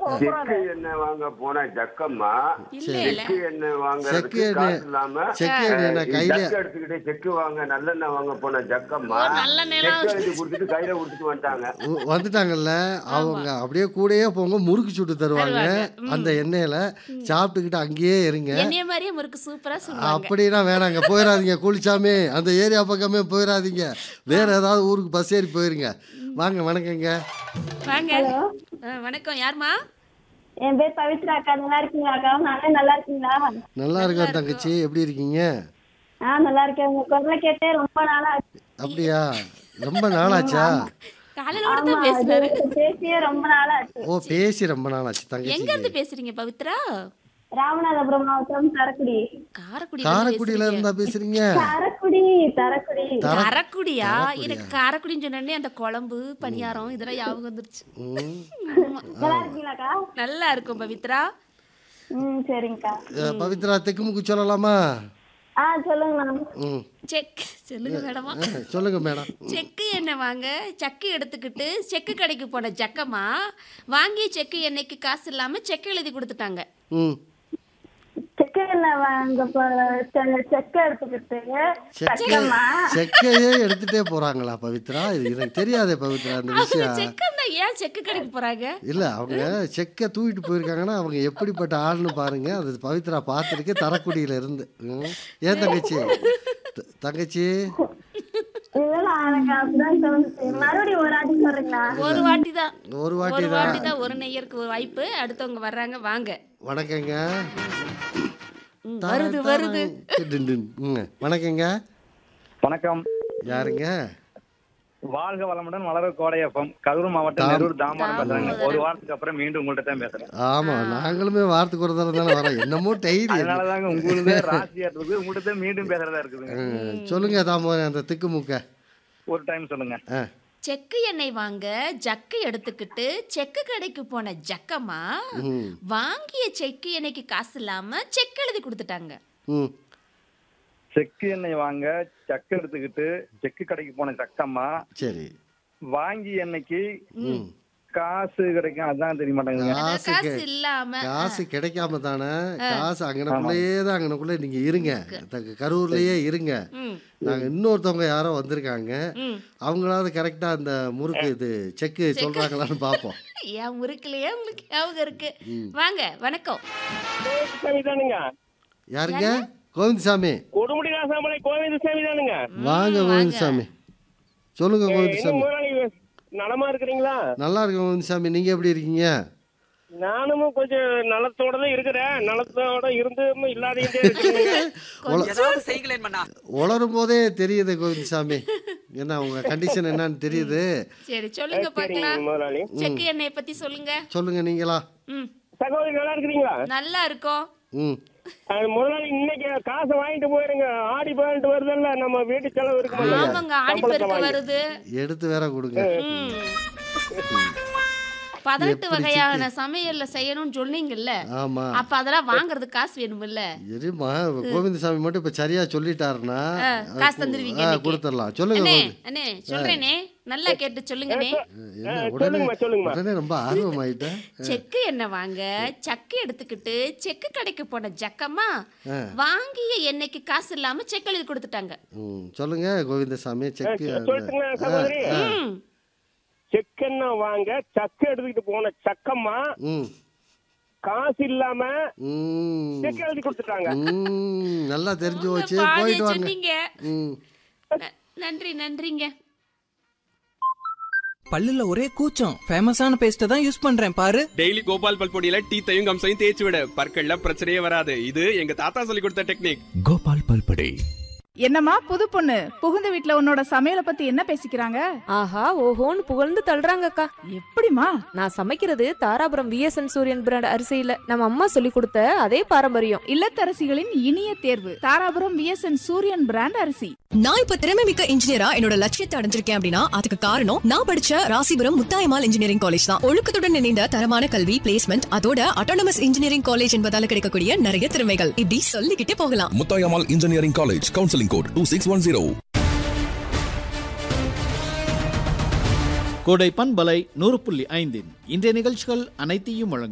செக்கு எண்ணெய் வாங்க போன ஜக்கம்மா இல்ல இல்ல செக்கு எண்ணெய் செக்கு வாங்குறதுக்கு எண்ணெய் காசு இல்லாம செக்கு எண்ணெய் நான் கையில ஜக்கு எடுத்துக்கிட்டு செக்கு வாங்க நல்லெண்ணெய் வாங்க போன ஜக்கம்மா ஓ, நல்லெண்ணெய்லாம் செக்கு எழுதி கொடுத்துட்டு கையில கொடுத்துட்டு வந்துட்டாங்க உ- வந்துட்டாங்கல்ல அவங்க அப்படியே கூடயே போங்க முறுக்கு சுட்டு தருவாங்க தருவாங்க. ம். அந்த எண்ணெயில சாப்பிட்டுக்கிட்டு அங்கேயே இருங்க என்னைய மாதிரியே முறுக்கு சூப்பரா சொல்லுவாங்க அப்படின்னா வேணாங்க போயிடாதீங்க குளிச்சாமே அந்த ஏரியா பக்கமே போயிடாதீங்க வேற ஏதாவது ஊருக்கு பஸ் ஏறி போயிருங்க வாங்க வணக்கங்க வாங்க ஆ, வணக்கம் யாருமா என் பேர் பவித்ரா அக்கா நல்லா இருக்கீங்களா அக்கா நானே நல்லா இருக்கீங்களா நல்லா இருக்கோம் தங்கச்சி எப்படி இருக்கீங்க ஆ நல்லா இருக்கேன் உங்க குரலை கேட்டே ரொம்ப நாளா ஆச்சு. அப்படியா ரொம்ப நாளாச்சா காலையில கூட தான் ஆமா, பேசுறாரு இது பேசியே ரொம்ப நாளா ஆச்சு ஓ பேசி ரொம்ப நாளாச்சு எங்க தங்கச்சி இருந்து பேசுறீங்க பவித்ரா ராமநாதபுரம் மாவட்டம் தரக்குடி காரக்குடி காரைக்குடியில இருந்தா பேசுறீங்க தரக்குடி தரக்குடி காரக்குடியா எனக்கு காரக்குடின்னு சொன்னே அந்த குழம்பு பணியாரம் இதெல்லாம் ஞாபகம் வந்துருச்சு ம். ஆமா. நல்லா இருக்கீங்களாக்கா நல்லா இருக்கும் பவித்ரா ம் சரிங்கக்கா அஹ், பவித்ரா தெக்குமுக்கு சொல்லலாமா ஆ சொல்லுங்க மேடம் ம் செக் சொல்லுங்க மேடமா அஹ், சொல்லுங்க மேடம் செக்கு எண்ணெய் வாங்க சக்கு எடுத்துக்கிட்டு செக்கு கடைக்கு போன ஜக்கம்மா வாங்கிய செக்கு எண்ணெய்க்கு காசு இல்லாம செக்கு எழுதி கொடுத்துட்டாங்க ம் செக்கு எண்ணெய் வாங்க செக்க எடுத்துக்கிட்டு சக்கம்மா செக்கையே எடுத்துட்டே போறாங்களா பவித்ரா இது எனக்கு தெரியாதே பவித்ரா அந்த விஷயம் செக்கு தான் ஏன் செக்கு கடைக்கு போறாங்க இல்ல அவங்க செக்கை தூக்கிட்டு போயிருக்காங்கன்னா அவங்க எப்படிப்பட்ட ஆள்னு பாருங்க அது பவித்ரா பார்த்துருக்கு தரக்குடியில இருந்து ம். ஏன் தங்கச்சி த- தங்கச்சி இதெல்லாம் எனக்கு அப்படிதான் தோணுச்சு மறுபடியும் ஒரு ஆட்டி சொல்றீங்களா ஒரு வாட்டி தான் ஒரு வாட்டி ஒரு தான் வாட்டி தான் ஒரு நெய்யருக்கு ஒரு வாய்ப்பு அடுத்தவங்க வர்றாங்க வாங்க வணக்கங்க ம், வருது வருது டின் டின். ம். வணக்கங்க வணக்கம் யாருங்க வாழ்க வளமுடன் வளர கோடையப்பம் கரூர் மாவட்டம் தாம். நெரூர் தாமரம் பேசுறேங்க ஒரு வாரத்துக்கு அப்புறம் மீண்டும் உங்கள்ட்ட தான் பேசுறேன் ஆமா நாங்களுமே வாரத்துக்கு ஒரு தடவை தானே வரோம் என்னமோ டைரி அதனாலதாங்க உங்களுக்கு ராசியா இருக்குது உங்கள்ட்ட தான் மீண்டும் பேசுறதா இருக்குதுங்க சொல்லுங்க தாமோதரன் அந்த திக்குமுக்க ஒரு டைம் சொல்லுங்க ஆ செக்கு எண்ணெய் வாங்க ஜக்கு எடுத்துக்கிட்டு செக்கு கடைக்கு போன ஜக்கம்மா ம் வாங்கிய செக்கு எண்ணெய்க்கு காசு இல்லாம செக் எழுதி கொடுத்துட்டாங்க ம் செக்கு எண்ணெய் வாங்க சக்கு எடுத்துக்கிட்டு செக்கு கடைக்கு போன சக்கம்மா சரி வாங்கி எண்ணெய்க்கு ம் காசு கிடைக்கும் அதான் தெரிய மாட்டேங்குது அதான் காசு காசு கெ- இல்லாம காசு கிடைக்காம தானே காசு அங்கனக்குள்ளேயே தான் அங்கனக்குள்ளே நீங்க இருங்க த- கரூர்லயே இருங்க ம் நாங்க இன்னொருத்தவங்க யாரோ வந்திருக்காங்க ம் அவங்களாவது கரெக்டா அந்த முறுக்கு இது செக்கு சொல்றாங்களான்னு பார்ப்போம் ஏன் முறுக்கலையே உங்களுக்கு ஞாபகம் இருக்கு வாங்க வணக்கம் தானுங்க யாருங்க கோவிந்தசாமி கொடுமுடி ராசாமலை கோவிந்தசாமி தானுங்க வாங்க கோவிந்தசாமி சொல்லுங்க என்ன கோவிந்தசாமி முதலாளி நலமா இருக்கிறீங்களா நல்லா இருக்கு கோவிந்தசாமி நீங்க எப்படி இருக்கீங்க நானும் கொஞ்சம் நலத்தோட தான் இருக்கிறேன் நலத்தோட இருந்தும் இல்லாதையும் இருக்குங்க ஏதாவது செய்கலேன் மண்ணா உளரும் போதே தெரியுது கோவிந்தசாமி என்ன உங்க கண்டிஷன் என்னன்னு தெரியுது சரி சொல்லுங்க சரிங்க பார்க்கலாம் முதலாளி செக்கு எண்ணெயை பத்தி சொல்லுங்க சொல்லுங்க நீங்களா ம் சகோதரி நல்லா இருக்கிறீங்களா நல்லா இருக்கும் ம் அது முதலாளி இன்னைக்கு காசை வாங்கிட்டு போயிருங்க ஆடி பதினெட்டு வருதுல்ல நம்ம வீட்டு செலவு இருக்குமில்ல ஆமாங்க ஆடிப்பெருக்கு வருது எடுத்து வேற கொடுங்க ம். பதினெட்டு வகையான சமையல்ல செய்யணும்னு சொன்னீங்கல்ல ஆமா அப்ப அதெல்லாம் வாங்குறதுக்கு காசு வேணும்ல சரிம்மா கோவிந்தசாமி மட்டும் இப்ப சரியா சொல்லிட்டாருன்னா ஆ, காசு தந்துருவீங்க ஆ, இன்னைக்கு. கொடுத்துடலாம் சொல்லுங்க அண்ணே கோவிந்த். அண்ணே சொல்றேனே நல்லா கேட்டு சொல்லுங்கண்ணே என்ன உடனே சொல்லுங்கம்மா சொல்லுங்கம்மா உடனே ரொம்ப ஆர்வமாயிட்டேன் செக்கு எண்ணெய் வாங்க சக்கு எடுத்துக்கிட்டு செக்கு கடைக்கு போன ஜக்கம்மா ஆ. வாங்கிய எண்ணெய்க்கு காசு இல்லாம செக் எழுதி கொடுத்துட்டாங்க ம் சொல்லுங்க கோவிந்தசாமி செக்கு அந்த- சொல்லட்டுங்களா சகோதரி ம். செக்கெண்ண வாங்க சக்கு எடுத்துக்கிட்டு போன சக்கம்மா ம் காசு இல்லாம ம் செக் எழுதி கொடுத்துட்டாங்க ம் நல்லா தெரிஞ்சு உங்க போச்சு பாதையை போயிட்டு வாங்க சொன்னீங்க ம் ந- நன்றி நன்றிங்க பல்லுல ஒரே கூச்சம் ஃபேமஸான பேஸ்ட தான் யூஸ் பண்றேன் பாரு டெய்லி கோபால் பல் பொடியில டீத்தையும் கம்சையும் தேய்ச்சி விட பற்கள்ல பிரச்சனையே வராது இது எங்க தாத்தா சொல்லி கொடுத்த டெக்னிக் கோபால் பல்படை என்னம்மா புது பொண்ணு புகுந்த வீட்ல உன்னோட சமையல பத்தி என்ன பேசிக்கிறாங்க ஆஹா ஓஹோன்னு புகழ்ந்து தள்ளுறாங்கக்கா எப்படிமா நான் சமைக்கிறது தாராபுரம் விஎஸ்என் சூரியன் பிராண்ட் அரிசியில நம்ம அம்மா சொல்லி கொடுத்த அதே பாரம்பரியம் இல்லத்தரசிகளின் இனிய தேர்வு தாராபுரம் விஎஸ்என் சூரியன் பிராண்ட் அரிசி நான் இப்ப திறமை மிக்க இன்ஜினியரா என்னோட லட்சியத்தை அடைஞ்சிருக்கேன் அப்படின்னா அதுக்கு காரணம் நான் படிச்ச ராசிபுரம் முத்தாயமால் இன்ஜினியரிங் காலேஜ் தான் ஒழுக்கத்துடன் இணைந்த தரமான கல்வி பிளேஸ்மெண்ட் அதோட அட்டானமஸ் இன்ஜினியரிங் காலேஜ் என்பதால கிடைக்கக்கூடிய நிறைய திறமைகள் இப்படி சொல்லிக்கிட்டே போகலாம் Muthayammal engineering college counselling code two six one zero Kodai பண்பலை நூறு புள்ளி ஐந்தின் இன்றைய நிகழ்ச்சிகள் அனைத்தையும் வழங்கும்